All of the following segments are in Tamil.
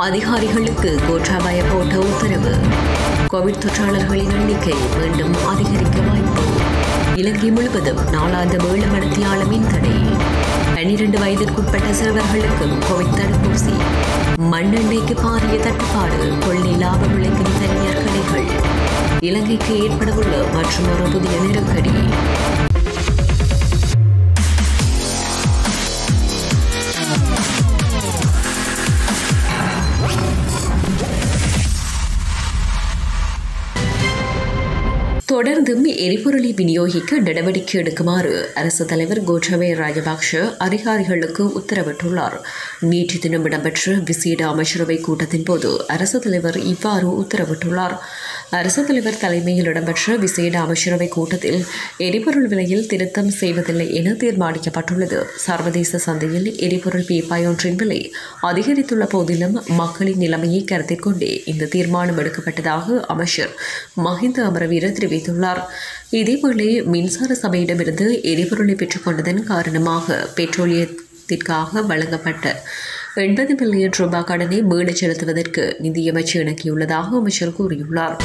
அதிகாரிகளுக்கு கோட்டாபாய போட்ட உத்தரவு கோவிட் தொற்றாளர்களின் எண்ணிக்கை மீண்டும் அதிகரிக்க வாய்ப்பு இலங்கை முழுவதும் நாளாந்த வேளு மடத்தியாள மின் தடை பன்னிரண்டு வயதிற்குட்பட்ட சிறுவர்களுக்கும் கோவிட் தடுப்பூசி மண்ணெண்ணெய்க்கு பாரிய தட்டுப்பாடு கொள்ளை லாபம் விளைக்கும் தனியார் கடைகள் இலங்கைக்கு ஏற்படவுள்ள மற்றும் ஒரு புதிய நெருக்கடி தொடர்ந்தும் எரிபொருளை விநியோகிக்க நடவடிக்கை எடுக்குமாறு அரசு தலைவர் கோட்டபய ராஜபக்ஷ அதிகாரிகளுக்கு உத்தரவிட்டுள்ளார் நேற்று தினம் இடம்பெற்ற விசேட அமைச்சரவை கூட்டத்தின் போது அரசு தலைவர் இவ்வாறு உத்தரவிட்டுள்ளார் அரசு தலைவர் தலைமையில் இடம்பெற்ற விசேட அமைச்சரவை கூட்டத்தில் எரிபொருள் விலையில் திருத்தம் செய்வதில்லை என தீர்மானிக்கப்பட்டுள்ளது சர்வதேச சந்தையில் எரிபொருள் பீப்பாய் ஒன்றின் விலை அதிகரித்துள்ள போதிலும் மக்களின் நிலைமையை கருத்தில் கொண்டே இந்த தீர்மானம் எடுக்கப்பட்டதாக அமைச்சர் மஹிந்த அமரவீர தெரிவித்துள்ளார் இதேவேளை மின்சார சபையிடமிருந்து எரிபொருளை பெற்றுக்கொண்டதன் காரணமாக பெட்ரோலியத்திற்காக வழங்கப்பட்ட எண்பது மில்லியன் ரூபாய் கடனை மீளச் செலுத்துவதற்கு நிதியமைச்சு இணக்கியுள்ளதாக அமைச்சர் கூறியுள்ளார்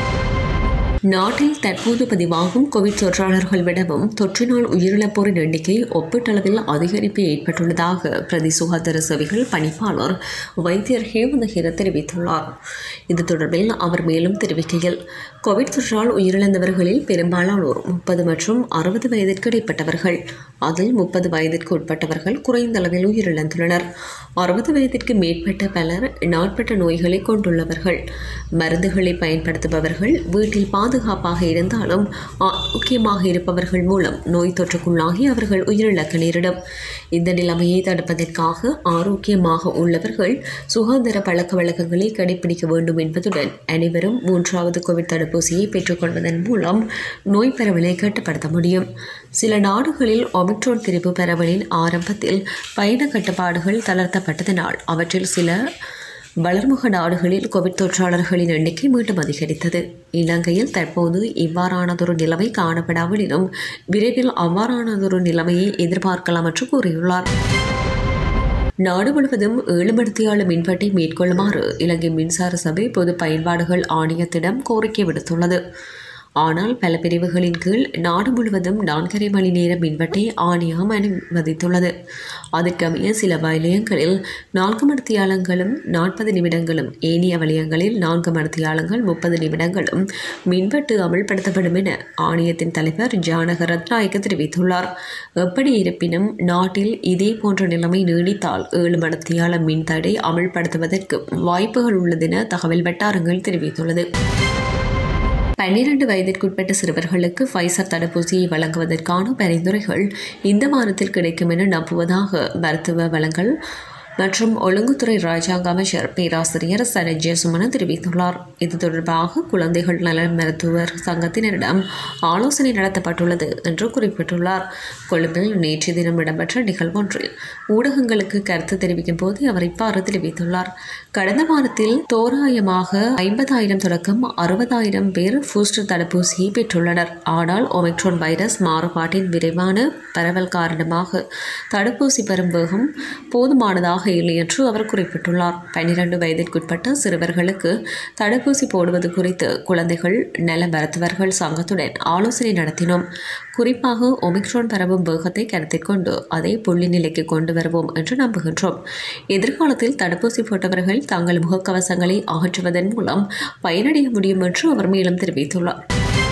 நாட்டில் தற்போது பதிவாகும் கோவிட் தொற்றாளர்கள் விடவும் தொற்றினால் உயிரிழப்போரின் எண்ணிக்கை ஒப்பீட்டளவில் அதிகரிப்பு ஏற்பட்டுள்ளதாக பிரதி சுகாதார சேவைகள் பணிப்பாளர் வைத்தியர் ஹேமந்த ஹீர தெரிவித்துள்ளார் இது தொடர்பில் அவர் மேலும் தெரிவிக்கையில் கோவிட் தொற்றால் உயிரிழந்தவர்களில் பெரும்பாலானோர் முப்பது மற்றும் அறுபது வயதிற்கு இடைப்பட்டவர்கள் அதில் முப்பது வயதிற்கு உட்பட்டவர்கள் குறைந்த அளவில் உயிரிழந்துள்ளனர் அறுபது வயதிற்கு மேற்பட்ட பலர் நாட்பட்ட நோய்களை கொண்டுள்ளவர்கள் மருந்துகளை பயன்படுத்துபவர்கள் வீட்டில் பாதுகாப்பாக இருந்தாலும் ஆரோக்கியமாக இருப்பவர்கள் மூலம் நோய் தொற்றுக்குள்ளாகி அவர்கள் உயிரிழக்க நேரிடும் இந்த நிலைமையை தடுப்பதற்காக ஆரோக்கியமாக உள்ளவர்கள் சுகாதார பழக்க வழக்கங்களை கடைபிடிக்க வேண்டும் என்பதுடன் அனைவரும் மூன்றாவது கோவிட் தடுப்பூசியை பெற்றுக்கொள்வதன் மூலம் நோய் பரவலை கட்டுப்படுத்த முடியும் சில நாடுகளில் ஒமிக்ரோன் திரிப்பு பரவலின் ஆரம்பத்தில் பயண கட்டுப்பாடுகள் தளர்த்தப்பட்டதனால் அவற்றில் சில வளர்முக நாடுகளில் கோவிட் தொற்றாளர்களின் எண்ணிக்கை மீண்டும் அதிகரித்தது இலங்கையில் தற்போது இவ்வாறானதொரு நிலைமை காணப்படாமலிலும் விரைவில் அவ்வாறானதொரு நிலைமையை எதிர்பார்க்கலாம் என்று கூறியுள்ளார் நாடு முழுவதும் ஏழு மணித்தியாள மின்வெட்டை மேற்கொள்ளுமாறு இலங்கை மின்சார சபை பொது பயன்பாடுகள் ஆணையத்திடம் கோரிக்கை விடுத்துள்ளது ஆனால் பல பிரிவுகளின் கீழ் நாடு முழுவதும் நான்கரை மணி நேர மின்வெட்டை ஆணையம் அனுமதித்துள்ளது அதற்கமைய சில வலயங்களில் நான்கு மணித்தியாலங்களும் நாற்பது நிமிடங்களும் ஏனைய வலயங்களில் நான்கு மணித்தியாலங்கள் முப்பது நிமிடங்களும் மின்வெட்டு அமல்படுத்தப்படும் என ஆணையத்தின் தலைவர் ஜானக ரத்நாயக்க தெரிவித்துள்ளார் எப்படி இருப்பினும் நாட்டில் இதே போன்ற நிலைமை நீடித்தால் ஏழு மணித்தியால மின்தடை அமல்படுத்துவதற்கு வாய்ப்புகள் உள்ளதென தகவல் வட்டாரங்கள் தெரிவித்துள்ளது பன்னிரண்டு வயதிற்குட்பட்ட சிறுவர்களுக்கு ஃபைசர் தடுப்பூசியை வழங்குவதற்கான பரிந்துரைகள் இந்த வாரத்தில் கிடைக்கும் என நம்புவதாக மருத்துவ வளங்கள் மற்றும் ஒழுங்குத்துறை ராஜாங்க அமைச்சர் பேராசிரியர் சனத் ஜெயசுமன தெரிவித்துள்ளார் இது தொடர்பாக குழந்தைகள் நல மருத்துவர் சங்கத்தினரிடம் ஆலோசனை நடத்தப்பட்டுள்ளது என்று குறிப்பிட்டுள்ளார் கொழும்பில் நேற்று தினம் இடம்பெற்ற நிகழ்வொன்றில் ஊடகங்களுக்கு கருத்து தெரிவிக்கும் போது அவர் இவ்வாறு தெரிவித்துள்ளார் கடந்த வாரத்தில் தோராயமாக ஐம்பதாயிரம் தொடக்கம் அறுபதாயிரம் பேர் பூஸ்டர் தடுப்பூசியை பெற்றுள்ளனர் ஆனால் ஒமிக்ரோன் வைரஸ் மாறுபாட்டின் விரைவான பரவல் காரணமாக தடுப்பூசி பெறும் வேகம் போதுமானதாக இல்லை என்று அவர் குறிப்பிட்டுள்ளார் பன்னிரண்டு வயதிற்குட்பட்ட சிறுவர்களுக்கு தடுப்பூசி போடுவது குறித்து குழந்தைகள் நல மருத்துவர்கள் சங்கத்துடன் ஆலோசனை நடத்தினோம் குறிப்பாக ஒமிக்ரான் பரவும் வேகத்தை கருத்தில் கொண்டு அதை புள்ளி நிலைக்கு கொண்டு வருவோம் என்று நம்புகின்றோம் எதிர்காலத்தில் தடுப்பூசி போட்டவர்கள் தங்கள் முகக்கவசங்களை அகற்றுவதன் மூலம் பயனடைய முடியும் என்று அவர் மேலும் தெரிவித்துள்ளார்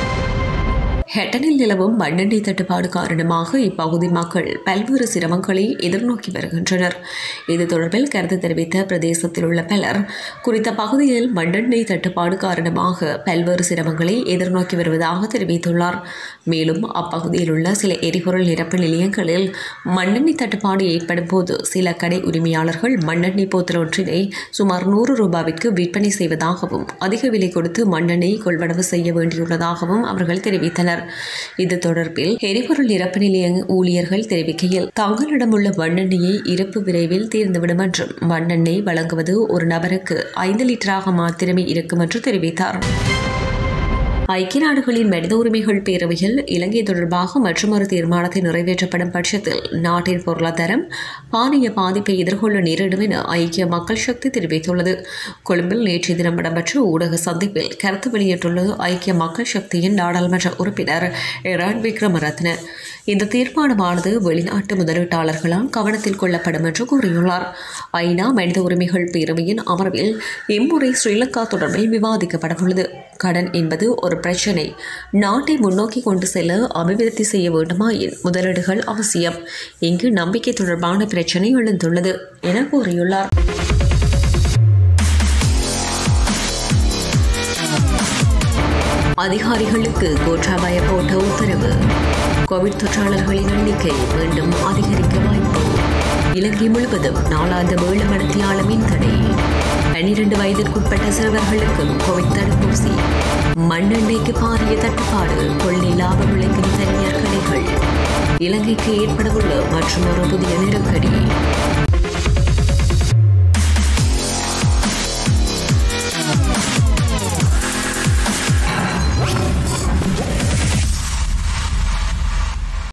ஹெட்டனில் நிலவும் மண்ணெண்ணெய் தட்டுப்பாடு காரணமாக இப்பகுதி மக்கள் பல்வேறு சிரமங்களை எதிர்நோக்கி வருகின்றனர் இது தொடர்பில் கருத்து தெரிவித்த பிரதேசத்தில் உள்ள பலர் குறித்த பகுதியில் மண்ணெண்ணெய் தட்டுப்பாடு காரணமாக பல்வேறு சிரமங்களை எதிர்நோக்கி வருவதாக தெரிவித்துள்ளார் மேலும் அப்பகுதியில் உள்ள சில எரிபொருள் நிரப்பு நிலையங்களில் மண்ணெண்ணெய் தட்டுப்பாடு ஏற்படும் போது சில கடை உரிமையாளர்கள் மண்ணெண்ணெய் போத்தல் ஒன்றினை சுமார் நூறு ரூபாவிற்கு விற்பனை செய்வதாகவும் அதிக விலை கொடுத்து மண்ணெண்ணெய் கொள்வனவு செய்ய வேண்டியுள்ளதாகவும் அவர்கள் தெரிவித்தனர் இது தொடர்பில் எரிபொருள் நிரப்பு நிலைய ஊழியர்கள் தெரிவிக்கையில் தங்களிடம் உள்ள மண்ணெண்ணெயை இருப்பு விரைவில் தீர்ந்துவிடும் என்றும் மண்ணெண்ணெய் வழங்குவது ஒரு நபருக்கு ஐந்து லிட்டராக மாத்திரமே இருக்கும் என்று தெரிவித்தார் ஐக்கிய நாடுகளின் மனித உரிமைகள் பேரவையில் இலங்கை தொடர்பாக மற்றொரு தீர்மானத்தை நிறைவேற்றப்படும் பட்சத்தில் நாட்டின் பொருளாதாரம் பாரிய பாதிப்பை எதிர்கொள்ள நேரிடும் என ஐக்கிய மக்கள் சக்தி தெரிவித்துள்ளது கொழும்பில் நேற்றைய தினம் இடம்பெற்ற ஊடக சந்திப்பில் கருத்து வெளியிட்டுள்ளது ஐக்கிய மக்கள் சக்தியின் நாடாளுமன்ற உறுப்பினர் எரான் விக்ரமரத்ன இந்த தீர்மானமானது வெளிநாட்டு முதலீட்டாளர்களால் கவனத்தில் கொள்ளப்படும் என்று கூறியுள்ளார் ஐநா மனித உரிமைகள் பேரவையின் அமர்வில் இம்முறை ஸ்ரீலங்கா தொடர்பில் விவாதிக்கப்படவுள்ளது கடன் என்பது ஒரு பிரச்சினை நாட்டை முன்னோக்கி கொண்டு செல்ல அபிவிருத்தி செய்ய வேண்டுமாயின் முதலீடுகள் அவசியம் இங்கு நம்பிக்கை தொடர்பான பிரச்சினை எழுந்துள்ளது என கூறியுள்ளார் அதிகாரிகளுக்கு கோட்டாபய போட்ட உத்தரவு கோவிட் தொற்றாளர்களின் எண்ணிக்கை மீண்டும் அதிகரிக்க வாய்ப்பு இலங்கை முழுவதும் நாளாந்த வேள மடத்தியாள மின்தடை பன்னிரண்டு வயதிற்குட்பட்ட சிறுவர்களுக்கும் கோவிட் தடுப்பூசி மண்ணெண்ணெய்க்கு பாரிய தட்டுப்பாடு கொள்ளை லாபம் விளைக்கும் தனியார் கடைகள் இலங்கைக்கு ஏற்படவுள்ள மற்றும் ஒரு புதிய நெருக்கடி